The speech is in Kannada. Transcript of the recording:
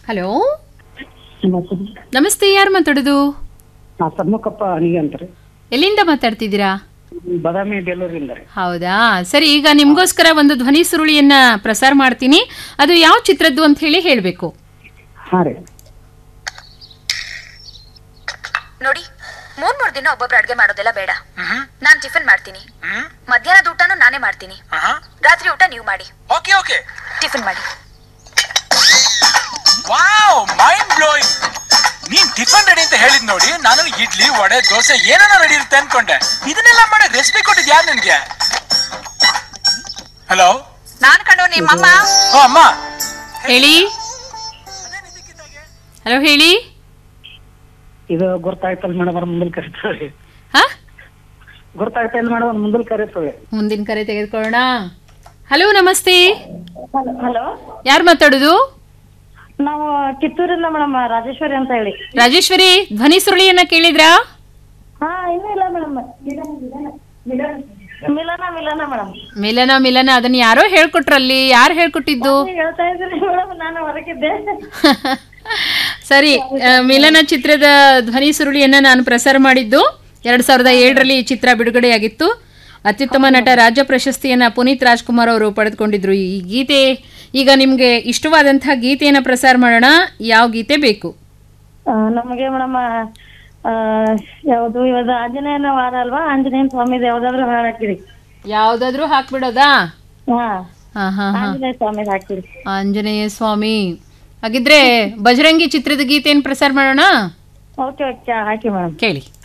ಹಲೋ ನಮಸ್ತೆ ನಮಸ್ತೆ ಯಾರು ಮಾತಾಡೋದು ನಾ ಸಮ್ಮಕ್ಕಪ್ಪ ಅನಿಗೆ ಅಂತಾರೆ ಎಲ್ಲಿಂದ ಮಾತಾಡ್ತಿದ್ದೀರಾ ಬದಾಮಿ ಬೇಲೂರಿಂದ ರೀ ಹೌದಾ ಸರಿ ಈಗ ನಿಮಗೋಸ್ಕರ ಒಂದು ಧ್ವನಿ ಸುರುಳಿಯನ್ನ ಪ್ರಸಾರ ಮಾಡ್ತೀನಿ ಅದು ಯಾವ ಚಿತ್ರದ್ದು ಅಂತ ಹೇಳಿ ಹೇಳಬೇಕು ಹಾಂ ರೀ ನೋಡಿ ಮೂರ್ ಮೂರ್ ದಿನ ಒಬ್ಬೊಬ್ರು ಅಡ್ಗೆ ಮಾಡೋದೆಲ್ಲ ಬೇಡ ನಾನ್ ಟಿಫಿನ್ ಮಾಡ್ತೀನಿ ಮಧ್ಯಾಹ್ನದ ಊಟನೂ ನಾನೇ ಮಾಡ್ತೀನಿ ರಾತ್ರಿ ಊಟ ನೀವು ಮಾಡಿ ಓಕೆ ಓಕೆ ಟಿಫಿನ್ ಮಾಡಿ ವಾವ್ ಮೈಂಡ್ ಬ್ಲೋಯಿಂಗ್ ನೀನ್ ಟಿಫನ್ ರೆಡಿ ಅಂತ ಹೇಳಿದ್ ನೋಡಿ ನಾನು ಇಡ್ಲಿ ವಡೆ ದೋಸೆ ಏನೇನೋ ರೆಡಿ ಇರುತ್ತೆ ಅನ್ಕೊಂಡೆ ಇದನ್ನೆಲ್ಲ ಮಾಡಕ್ ರೆಸಿಪಿ ಕೊಟ್ಟಿದ್ ಯಾರು ನಿನ್ಗೆ ಹಲೋ ನಾನ್ ಕಂಡು ನಿಮ್ಮಮ್ಮ ಓ ಅಮ್ಮ ಹೇಳಿ ಹಲೋ ಹೇಳಿ ಇದು ಗೊತ್ತಾಯ್ತಲ್ಲ ಮೇಡಮ್ ಅವ್ರ ಮುಂದಲ್ ಕರೀತಾಳೆ ಹಾ ಗೊತ್ತಾಗ್ತಾ ಇಲ್ಲ ಮೇಡಮ್ ಅವ್ರ ಮುಂದಲ್ ಕರೀತಾಳೆ ಮುಂದಿನ ಕರೆ ತೆಗೆದುಕೊಳ್ಳೋಣ ಹಲೋ ನಮಸ್ತೆ ಹಲೋ ಯಾರು ಮಾತಾಡೋದು ನಾವು ಕಿತ್ತೂರಿಂದ ಮೇಡಮ್ ರಾಜೇಶ್ವರಿ ಅಂತ ಹೇಳಿ ರಾಜೇಶ್ವರಿ ಧ್ವನಿ ಸುರುಳಿಯನ್ನ ಕೇಳಿದ್ರಾ ಹಾ ಇನ್ನೂ ಇಲ್ಲ ಮೇಡಮ್ ಮಿಲನ ಮಿಲನ ಮೇಡಮ್ ಮಿಲನ ಮಿಲನ ಅದನ್ನ ಯಾರೋ ಹೇಳ್ಕೊಟ್ರಲ್ಲಿ ಯಾರು ಹೇಳ್ಕೊಟ್ಟಿದ್ದು ಹೇಳ್ತಾ ಇದ್ರಿ ಮೇಡಮ್ ನಾನು ಹೊರಗಿದ್ದೆ ಸರಿ ಆ, ಮಿಲನ ಚಿತ್ರದ ಧ್ವನಿ ಸುರುಳಿಯನ್ನ ನಾನು ಪ್ರಸಾರ ಮಾಡಿದ್ದು ಎರಡ್ ಸಾವಿರದ ಏಳರಲ್ಲಿ ಈ ಚಿತ್ರ ಬಿಡುಗಡೆಯಾಗಿತ್ತು ಅತ್ಯುತ್ತಮ ನಟ ರಾಜ್ಯ ಪ್ರಶಸ್ತಿಯನ್ನ ಪುನೀತ್ ರಾಜ್ಕುಮಾರ್ ಅವರು ಪಡೆದುಕೊಂಡಿದ್ರು ಈ ಗೀತೆ ಈಗ ನಿಮ್ಗೆ ಇಷ್ಟವಾದಂತಹ ಗೀತೆಯನ್ನ ಪ್ರಸಾರ ಮಾಡೋಣ ಯಾವ ಗೀತೆ ಬೇಕು ಆ, ನಮಗೆ ಮೇಡಮ್ ಯಾವುದು ಇವಾಗ ಆಂಜನೇಯನ ವಾರ ಅಲ್ವಾ ಆಂಜನೇಯನ ಸ್ವಾಮಿದು ಯಾವ್ದಾದ್ರು ಹಾಕಿರಿ ಯಾವ್ದಾದ್ರೂ ಹಾಕ್ಬಿಡೋದಾ ಹಾ ಹಾ ಹಾ ಹಾ ಆಂಜನೇಯ ಸ್ವಾಮಿದು ಹಾಕಿರಿ ಆಂಜನೇಯ ಸ್ವಾಮಿ ಹಾಗಿದ್ರೆ ಬಜರಂಗಿ ಚಿತ್ರದ ಗೀತೆಯನ್ನು ಪ್ರಸಾರ ಮಾಡೋಣ ಓಕೆ ಓಕೆ ಹಾಕಿ ಮೇಡಮ್ ಕೇಳಿ